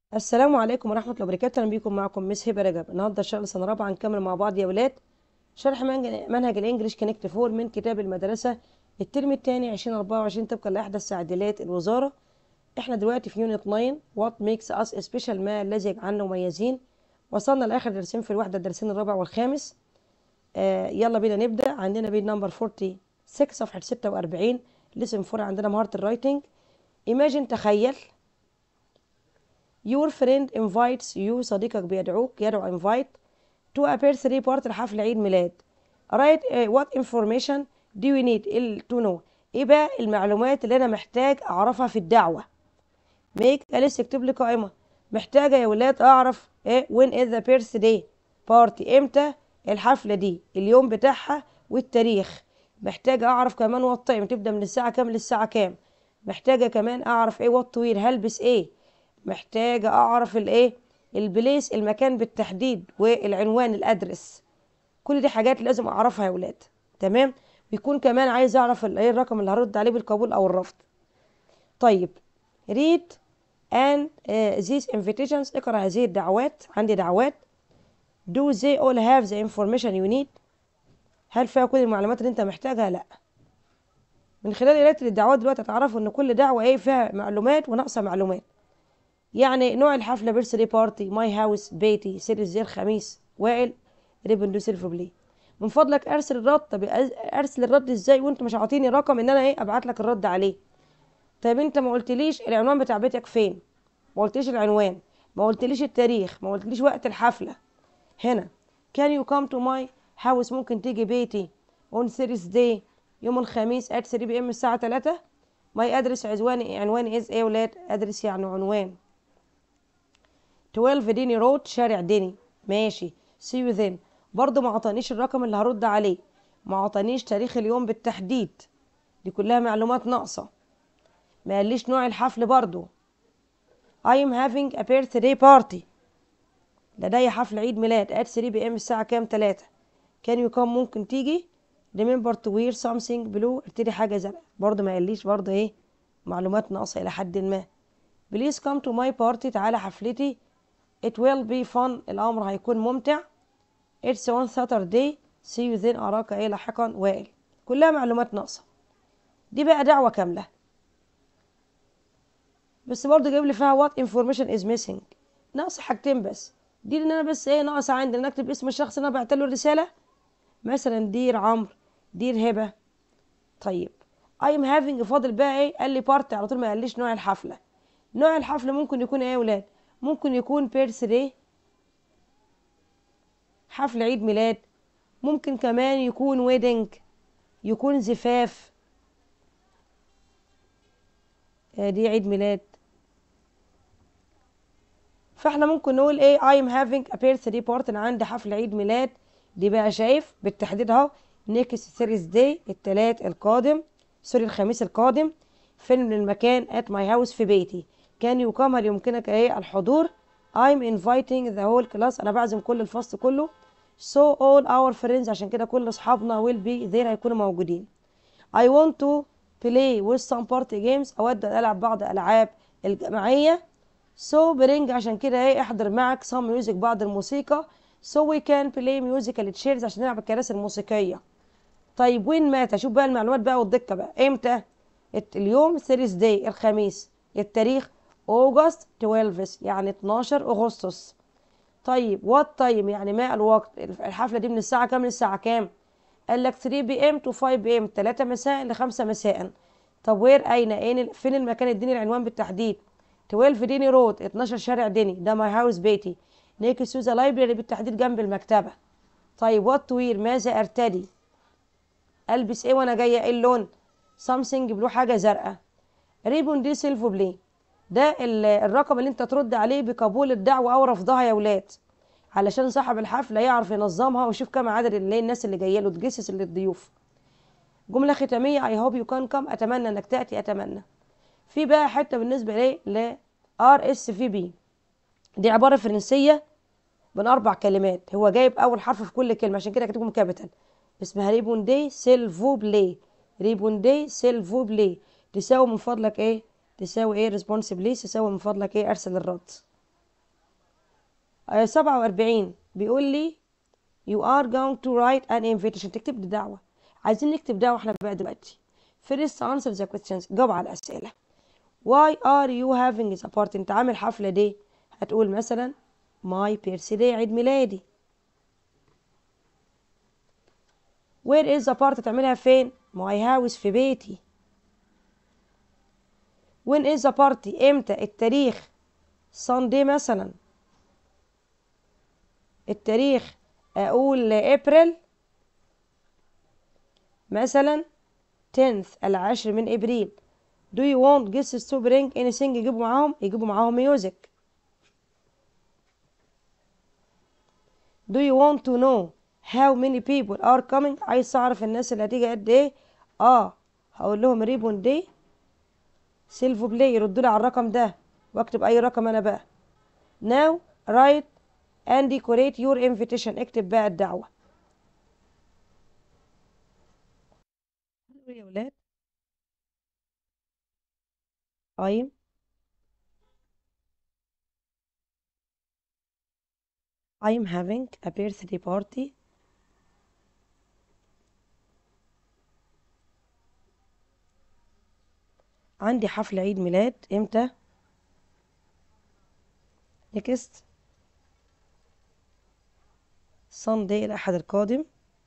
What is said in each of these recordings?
السلام عليكم ورحمة الله وبركاته أهلا بيكم معكم مس هبة رجب النهاردة إن شاء الله سنة رابعة هنكمل مع بعض يا ولاد شرح منج- منهج الإنجليش كونكت فور من كتاب المدرسة الترم الثاني 2024 طبقا لأحدث تعديلات الوزارة إحنا دلوقتي في يونت 9 وات ميكس أس سبيشال ما الذي يجعلنا مميزين وصلنا لآخر درسين في الوحدة الدرسين الرابع والخامس آه يلا بينا نبدأ عندنا بيج نمبر 46 صفحة 46 لسن فور عندنا مهارة الرايتنج Imagine تخيل Your friend invites you صديقك بيدعوك يدعو invite to a birthday party لحفل عيد ميلاد. Write uh, what information do you need ال- to know ايه بقى المعلومات اللي انا محتاج اعرفها في الدعوة. Make a list اكتب لي قائمة. محتاجة يا ولاد اعرف ايه when is the birthday party امتى الحفلة دي اليوم بتاعها والتاريخ. محتاجة اعرف كمان what time تبدأ من الساعة كام للساعة كام. محتاجة كمان اعرف ايه what to wear هلبس ايه. محتاجة أعرف الإيه البليس المكان بالتحديد والعنوان الأدرس كل دي حاجات لازم أعرفها يا ولاد تمام بيكون كمان عايز أعرف الإيه الرقم اللي هرد عليه بالقبول أو الرفض طيب read and uh, these invitations اقرأ هذه الدعوات عندي دعوات do they all have the information you need هل فيها كل المعلومات اللي انت محتاجها لا من خلال قراءة الدعوات دلوقتي هتعرفوا ان كل دعوة ايه فيها معلومات وناقصة معلومات يعني نوع الحفلة بيرثدي بارتي ماي هاوس بيتي سير زي الخميس وائل ريبن دو سيلف بلاي من فضلك ارسل الرد طب أز- ارسل الرد ازاي وانت مش عاطيني رقم ان انا ايه ابعت لك الرد عليه طيب انت ما قلتليش العنوان بتاع بيتك فين ما قلتليش العنوان ما قلتليش التاريخ ما قلتليش وقت الحفلة هنا can you come to my house ممكن تيجي بيتي on Thursday يوم الخميس at 3 p.m. الساعة 3 my address عنواني عنواني is ايه يا ولاد ادرس يعني عنوان 12 ديني رود شارع ديني ماشي سي يو ذن برضه ما عطانيش الرقم اللي هرد عليه ما عطانيش تاريخ اليوم بالتحديد دي كلها معلومات ناقصة ما قاليش نوع الحفل برضه I am having a birthday party لدي حفل عيد ميلاد at 3 p.m. الساعة كام 3 can you come ممكن تيجي remember to wear something blue ارتدي حاجة زرقاء برضه ما قاليش برضه ايه معلومات ناقصة إلى حد ما please come to my party تعالى حفلتي It will be fun الأمر هيكون ممتع It's on Saturday See you then أراك إيه لاحقا وائل كلها معلومات ناقصة دي بقى دعوة كاملة بس برضه جايب لي فيها what information is missing ناقص حاجتين بس دي ان انا بس ايه ناقص عندي ان اكتب اسم الشخص اللي انا بعت له الرسالة مثلا دير عمرو دير هبة طيب I'm having فاضل بقى ايه قال لي بارتي على طول ما قاليش نوع الحفلة نوع الحفلة ممكن يكون ايه يا ولاد ممكن يكون بيرثدي حفل عيد ميلاد ممكن كمان يكون ويدنج يكون زفاف آه، دي عيد ميلاد فاحنا ممكن نقول ايه I'm having a birthday party انا عندي حفل عيد ميلاد دي بقى شايف بالتحديد اهو next Thursday التلات القادم سوري الخميس القادم فين من المكان at my house في بيتي كان يقام هل يمكنك ايه الحضور I'm inviting the whole class انا بعزم كل الفصل كله so all our friends عشان كده كل اصحابنا will be there هيكونوا موجودين I want to play with some party games أود أن ألعب بعض الألعاب الجماعية so bring عشان كده إيه احضر معك some music بعض الموسيقى so we can play musical chairs عشان نلعب الكراسي الموسيقية طيب وين مات شوف بقى المعلومات بقى والدقة بقى امتى الت- اليوم Thursday الخميس التاريخ أوغست 12 يعني 12 أغسطس طيب وات تايم يعني ما الوقت الحفلة دي من الساعة كام للساعة كام قال لك 3 بي ام تو 5 بي ام 3 مساء ل 5 مساء طب وير اين اين فين المكان اديني العنوان بالتحديد 12 ديني رود 12 شارع ديني ده ماي هاوس بيتي نيكي سوزا لايبراري بالتحديد جنب المكتبة طيب وات وير ماذا ارتدي البس ايه وانا جايه ايه اللون سامسونج بلو حاجه زرقاء ريبون دي سيلفو بلاي ده ال- الرقم اللي انت ترد عليه بقبول الدعوه او رفضها يا ولاد علشان صاحب الحفله يعرف ينظمها ويشوف كم عدد اللي الناس اللي جايه له تجسس للضيوف جمله ختاميه اي هوب يو كان كم اتمنى انك تاتي اتمنى في بقى حته بالنسبه ليه ل ار اس في بي دي عباره فرنسيه من اربع كلمات هو جايب اول حرف في كل كلمه عشان كده كاتبهم كابيتال اسمها ريبون دي سيلفو بلاي ريبون دي سيلفو بلاي تساوي من فضلك ايه تساوي ايه ريسبونسبلي تساوي من فضلك ايه ارسل الرد آه، سبعة وأربعين بيقول لي you are going to write an invitation تكتب لي دعوة عايزين نكتب دعوة احنا بقى دلوقتي first answer the questions جاوب على الأسئلة why are you having a party انت عامل حفلة دي هتقول مثلا my birthday عيد ميلادي where is the party تعملها فين my house في بيتي when is the party امتى التاريخ Sunday مثلا التاريخ اقول ابريل مثلا 10th العاشر من ابريل do you want guests to bring anything يجيبوا معاهم يجيبوا معاهم music do you want to know how many people are coming عايز اعرف الناس اللي هتيجي قد ايه اه هقول لهم ريبون دي سيلفو بلاي يردوا لي على الرقم ده واكتب اي رقم انا بقى now write and decorate your invitation اكتب بقى الدعوة يا ولاد I'm I'm having a birthday party عندي حفل عيد ميلاد امتى next Sunday الأحد القادم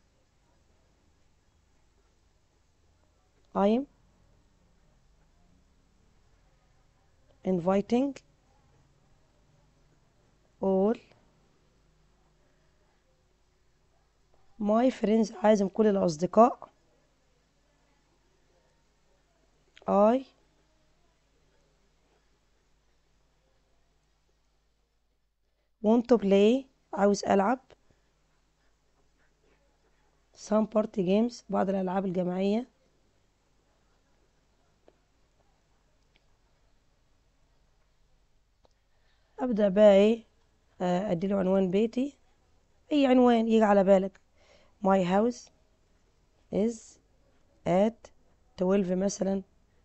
I'm inviting all my friends عازم كل الأصدقاء I want to play عاوز ألعب some party games بعض الألعاب الجماعية أبدأ بقى إيه آه، أديله عنوان بيتي أي عنوان يجي على بالك my house is at 12 مثلا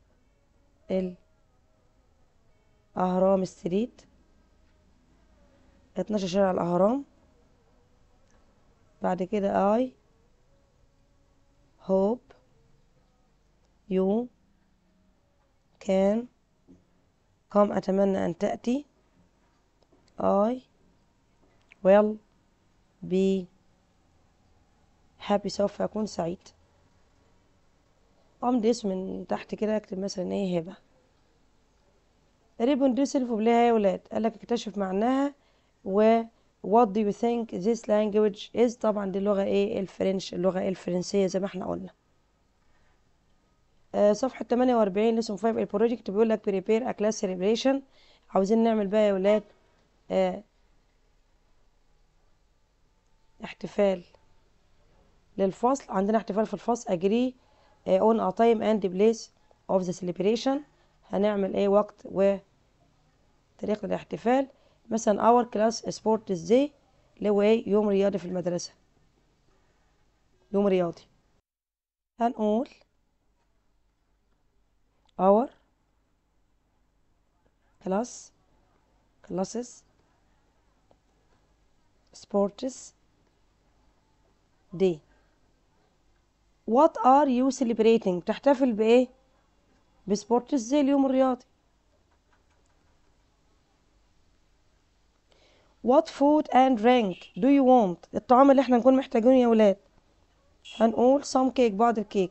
الأهرام ستريت 12 شارع الأهرام بعد كده I hope you can come أتمنى أن تأتي I will be happy سوف أكون سعيد أمضي اسم من تحت كده أكتب مثلا إيه هبة ريبون دي سيلف بلاها يا ولاد قالك اكتشف معناها و what do you think this language is طبعا دي اللغة ايه الفرنش اللغة إيه الفرنسية زي ما احنا قلنا آه صفحة 48 لسون 5 البروجكت بيقول لك prepare a class celebration عاوزين نعمل بقى يا ولاد آه احتفال للفصل عندنا احتفال في الفصل agree آه on a time and place of the celebration هنعمل ايه وقت وطريقة الاحتفال مثلا our class sports day اللي هو ايه يوم رياضي في المدرسة يوم رياضي هنقول our class classes sports day what are you celebrating تحتفل بايه بسبورتس زي اليوم الرياضي what food and drink do you want الطعام اللي احنا نكون محتاجينه يا ولاد هنقول some cake بعض الكيك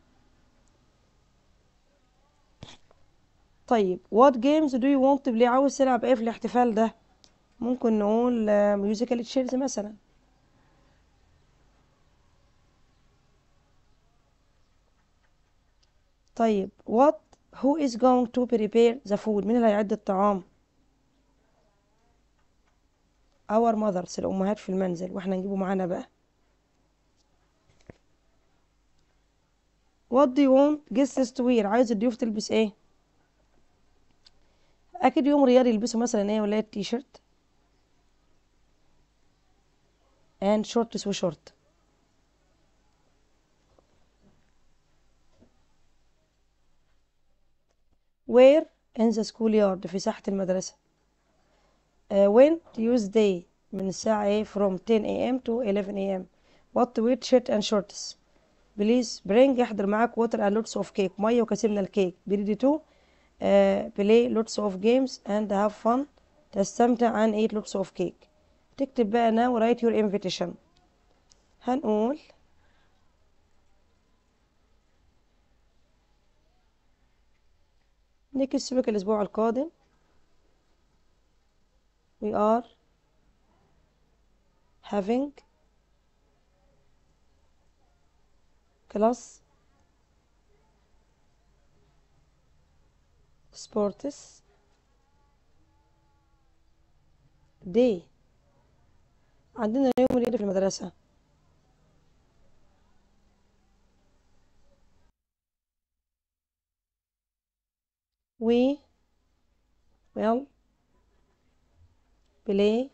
طيب what games do you want to play عاوز تلعب ايه في الاحتفال ده ممكن نقول musical chairs مثلا طيب what who is going to prepare the food مين اللي هيعد الطعام our mothers الأمهات في المنزل واحنا نجيبه معانا بقى what do you want guests to wear عايز الضيوف تلبس ايه اكيد يوم رياضي يلبسوا مثلا ايه ولا تي شيرت and shorts وشورت where in the school yard في ساحة المدرسة uh, when Tuesday من الساعة ايه from 10 a.m. to 11 a.m. what to wear shirt and shorts please bring احضر معاك water and lots of cake مية وكثير من الكيك be ready to uh, play lots of games and have fun تستمتع and eat lots of cake تكتب بقى now write your invitation هنقول next week الأسبوع القادم we are having class sports day عندنا يوم العيد في المدرسة we will play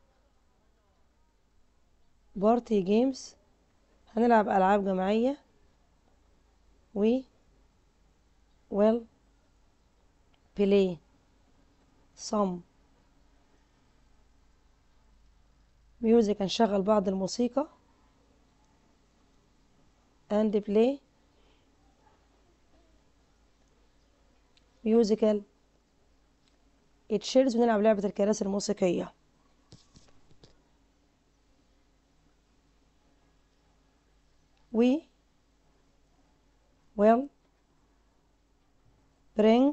party games هنلعب ألعاب جماعية we will play some music هنشغل بعض الموسيقى and play musical chairs ونلعب لعبة الكراسي الموسيقية we will bring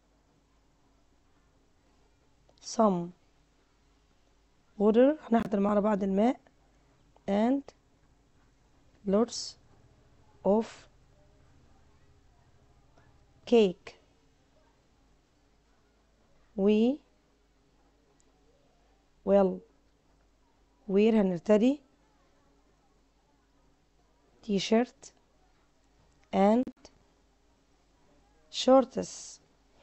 some water هنحضر معنا بعض الماء and lots of cake we will wear هنرتدي t-shirt and shorts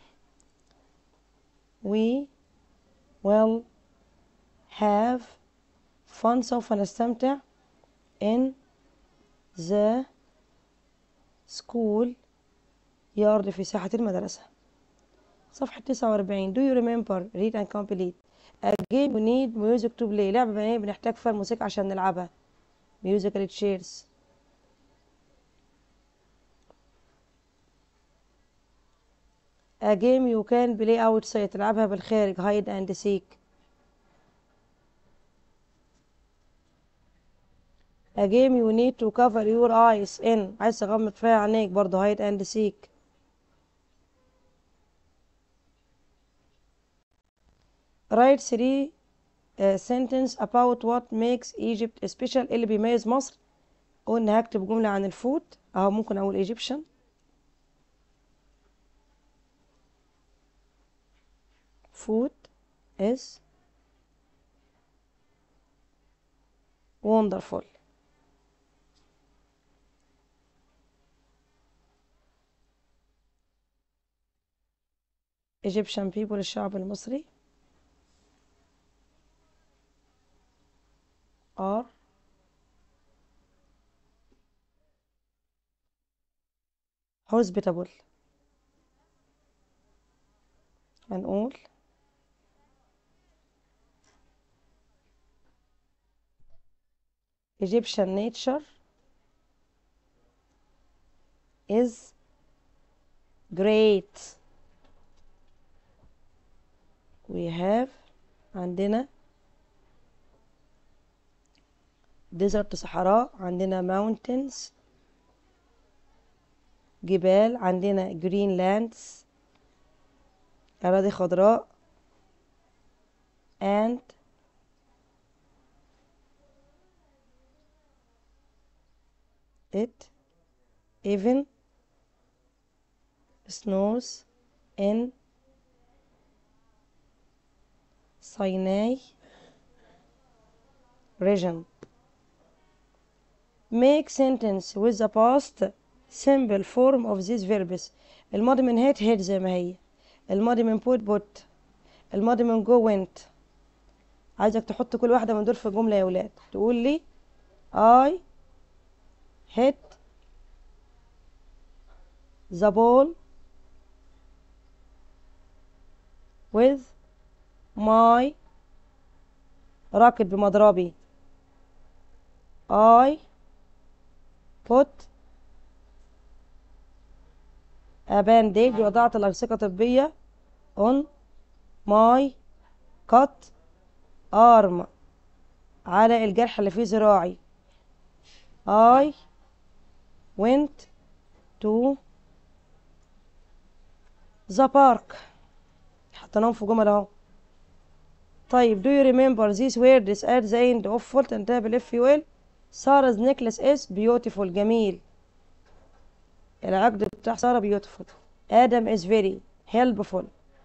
we will have fun سوف نستمتع in the school yard في ساحة المدرسة صفحة 49 do you remember read and complete a game we need music to play لعبة بنية بنحتاج فيها الموسيقى عشان نلعبها musical chairs a game you can play outside تلعبها بالخارج hide and seek a game you need to cover your eyes in عايز تغمض فيها عينيك برضه hide and seek write three uh, sentence about what makes Egypt special اللي بيميز مصر قلنا هكتب جملة عن الفود اهو ممكن اقول Egyptian food is wonderful Egyptian people الشعب المصري are hospitable هنقول Egyptian nature is great we have عندنا desert صحراء عندنا mountains جبال عندنا green lands أراضي خضراء and it even snows in Sinai region. Make sentence with the past simple form of these verbs. الماضي من هيت هيت زي ما هي. الماضي من put put. الماضي من go went. عايزك تحط كل واحدة من دول في جملة يا ولاد. تقول لي I hit the ball with my راكد بمضربي I put a bandage وضعت الألصقة الطبية on my cut arm على الجرح اللي في ذراعي I went to the park حطيناهم في جمل اهو طيب do you remember these words at the end of fault انتهى بالاف يو ال سارah's necklace is beautiful جميل العقد بتاع سارة beautiful آدم is very helpful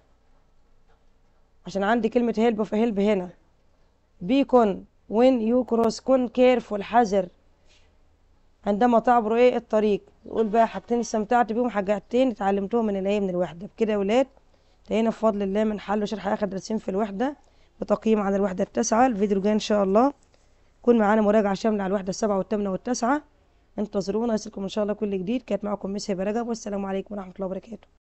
عشان عندي كلمة help في help هنا beacon when you cross كن careful حذر عندما تعبروا ايه الطريق نقول بقى حاجتين استمتعت بيهم حاجتين اتعلمتهم من الايه من الوحدة بكده يا ولاد انتهينا بفضل الله من حل وشرح اخر درسين في الوحدة وتقييم على الوحدة التاسعة الفيديو الجاي ان شاء الله يكون معانا مراجعة شاملة على الوحدة السبعة والثامنة والتاسعة انتظرونا يصلكم ان شاء الله كل جديد كانت معكم مس هبة رجب والسلام عليكم ورحمة الله وبركاته